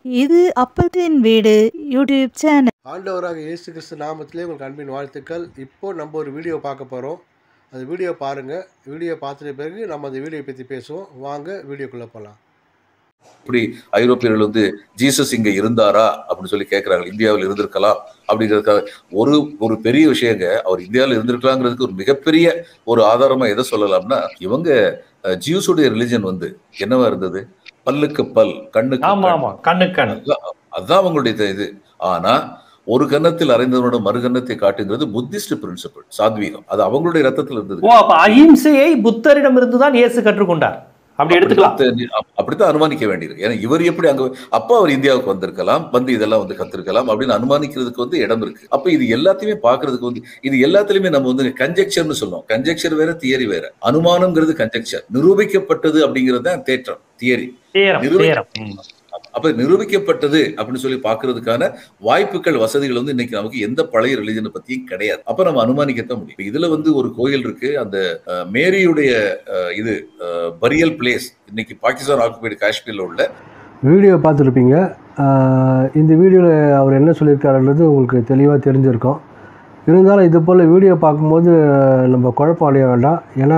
இது அப்பத்தின் வீடு YouTube channel ஆண்டவராக இயேசு கிறிஸ்து நாமத்திலே உங்களுக்கு அன்பின் வாழ்த்துக்கள் இப்போ நம்ம ஒரு வீடியோ பார்க்க போகிறோம் அந்த வீடியோ பாருங்கள் வீடியோ பார்த்துட்ட பிறகு நம்ம அந்த வீடியோ பற்றி பேசுவோம் வாங்க வீடியோக்குள்ளே போகலாம் இப்படி ஐரோப்பியர்கள் வந்து ஜீசஸ் இங்க இருந்தாரா அப்படின்னு சொல்லி கேட்கிறாங்க இந்தியாவில் இருந்திருக்கலாம் அப்படிங்கிறதுக்காக ஒரு ஒரு பெரிய விஷயங்க அவர் இந்தியாவில் இருந்திருக்கலாங்கிறதுக்கு ஒரு மிகப்பெரிய ஒரு ஆதாரமா எதை சொல்லலாம்னா இவங்க அஹ், ஜியூஸுடைய ரிலிஜன் வந்து என்னவா இருந்தது பல்லுக்கு பல் கண்ணுக்கு ஆமா கண். ஆமா கண்ணு கண் அதான் அதான் அவங்களுடைய இது- இது ஆனா ஒரு கன்னத்தில் அறைந்தவனோட மறுகன்னத்தை காட்டுங்கிறது புத்திஸ்ட் பிரின்சிபல் சாத்வீகம் அது அவங்களுடைய ரத்தத்தில் இருந்தது ஓ அப்ப அஹிம்சையை புத்தரிடம் இருந்துதான் இயேசு கற்றுக்கொண்டார் அப்படி எடுத்துக்கலாம் அப்படித்தான் அப்படித்தான் அனுமானிக்க வேண்டியிருக்கு ஏன்னா இவர் எப்படி அங்க அப்ப அவர் இந்தியாவுக்கு வந்திருக்கலாம் வந்து இதெல்லாம் வந்து கத்திருக்கலாம் அப்படின்னு அனுமானிக்கிறதுக்கு வந்து இடம் இருக்கு அப்ப இது எல்லாத்தையுமே பாக்குறதுக்கு வந்து இது எல்லாத்துலயுமே நம்ம வந்து கன்ஜெக்சர்னு சொல்லுவோம் கன்ஜெக்சர் வேற தியரி வேற அனுமானம்ங்கிறது கன்ஜெக்சர் நிரூபிக்கப்பட்டது அப்படிங்கிறது தான் தேற்றம் தியரி தேரம் நிரூபி- தேரம் ம். அப்ப நிரூபிக்கப்பட்டது அப்படின்னு சொல்லி பாக்குறதுக்கான வாய்ப்புகள் வசதிகள் வந்து இன்னைக்கு நமக்கு எந்த பழைய ரிலிஜனை பத்தியும் கிடையாது அப்ப நம்ம அனுமானிக்கத்தான் முடியும் இப்ப இதுல வந்து ஒரு கோயில் இருக்கு அந்த அஹ், மேரியுடைய அஹ், இது பரியல் பிளேஸ் இன்னைக்கு பாகிஸ்தான் ஆக்குபைடு காஷ்மீர்ல உள்ள வீடியோ பார்த்துருப்பீங்க ஆஹ் இந்த வீடியோவில் அவர் என்ன சொல்லியிருக்காருன்றது உங்களுக்கு தெளிவாக தெரிஞ்சிருக்கும் இருந்தாலும் இது போல் வீடியோ பார்க்கும்போது நம்ம குழப்பம் அடைய வேண்டாம் ஏன்னா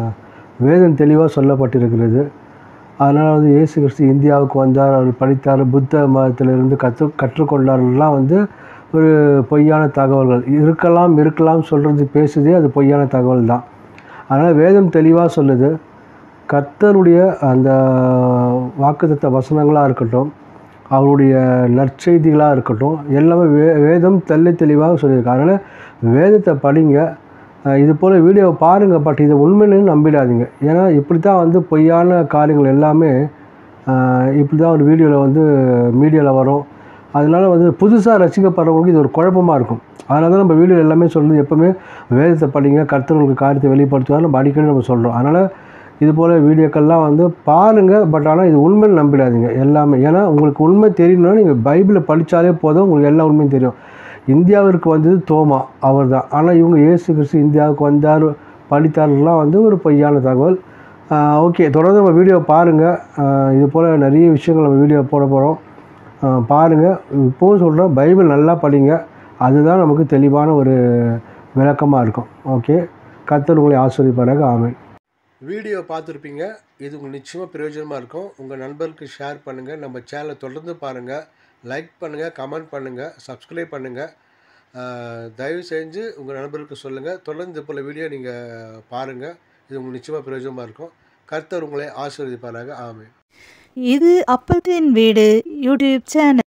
வேதம் தெளிவாக சொல்லப்பட்டிருக்கிறது அதனால் வந்து இயேசு கிறிஸ்து இந்தியாவுக்கு வந்தார் அவர் படித்தார் புத்த மதத்திலிருந்து கற்று கற்றுக்கொண்டார்லாம் வந்து ஒரு பொய்யான தகவல்கள் இருக்கலாம் இருக்கலாம் சொல்கிறது பேசுதே அது பொய்யான தகவல் தான் அதனால் வேதம் தெளிவாக சொல்லுது கர்த்தருடைய அந்த வாக்குத்தத்த வசனங்களாக இருக்கட்டும் அவருடைய நற்செய்திகளாக இருக்கட்டும் எல்லாமே வே வேதம் தெல்ல தெளிவாக சொல்லியிருக்கு அதனால் வேதத்தை படிங்க அஹ் இது போல் வீடியோவை பாருங்கள் பட் இதை உண்மைன்னு நம்பிடாதீங்க ஏன்னா இப்படி தான் வந்து பொய்யான காரியங்கள் எல்லாமே அஹ் இப்படி தான் ஒரு வீடியோவில் வந்து மீடியாவில் வரும் அதனால வந்து புதுசாக ரசிக்கப்படுறவங்களுக்கு இது ஒரு குழப்பமாக இருக்கும் அதனால தான் நம்ம வீடியோ எல்லாமே சொல்லுது எப்போவுமே வேதத்தை படிங்க கர்த்தர் உங்களுக்கு காரியத்தை வெளிப்படுத்துவார் நம்ம அடிக்கடி நம்ம சொல்கிறோம் அதனால் இது போல் வீடியோக்கள்லாம் வந்து பாருங்கள் பட் ஆனால் இது உண்மைன்னு நம்பிடாதீங்க எல்லாமே ஏன்னா உங்களுக்கு உண்மை தெரியணும்னா நீங்கள் பைபிளை படித்தாலே போதும் உங்களுக்கு எல்லா உண்மையும் தெரியும் இந்தியாவிற்கு வந்தது தோமா அவர் தான் ஆனால் இவங்க இயேசு கிறிஸ்து இந்தியாவுக்கு வந்தார் படித்தார்லாம் வந்து ஒரு பொய்யான தகவல் ஓகே தொடர்ந்து நம்ம வீடியோ பாருங்கள் இது போல் நிறைய விஷயங்கள் நம்ம வீடியோ போட போகிறோம் பாருங்கள் இப்போவும் சொல்கிறோம் பைபிள் நல்லா படிங்க அதுதான் நமக்கு தெளிவான ஒரு விளக்கமாக இருக்கும் ஓகே கர்த்தர் உங்களை ஆஸ்வதிப்பாராக ஆமென் வீடியோ பார்த்துருப்பீங்க இது உங்களுக்கு நிச்சயமாக பிரயோஜனமாக இருக்கும் உங்கள் நண்பருக்கு ஷேர் பண்ணுங்கள் நம்ம சேனலை தொடர்ந்து பாருங்கள் லைக் பண்ணுங்கள் கமெண்ட் பண்ணுங்கள் சப்ஸ்கிரைப் பண்ணுங்கள் தயவு செஞ்சு உங்கள் நண்பருக்கு சொல்லுங்கள் தொடர்ந்து இது போல் வீடியோ நீங்கள் பாருங்கள் இது உங்களுக்கு நிச்சயமாக பிரயோஜனமாக இருக்கும் கர்த்தர் உங்களை ஆசீர்வதிப்பாராக ஆமென் இது அப்பத்தின் வீடு யூடியூப் சேனல்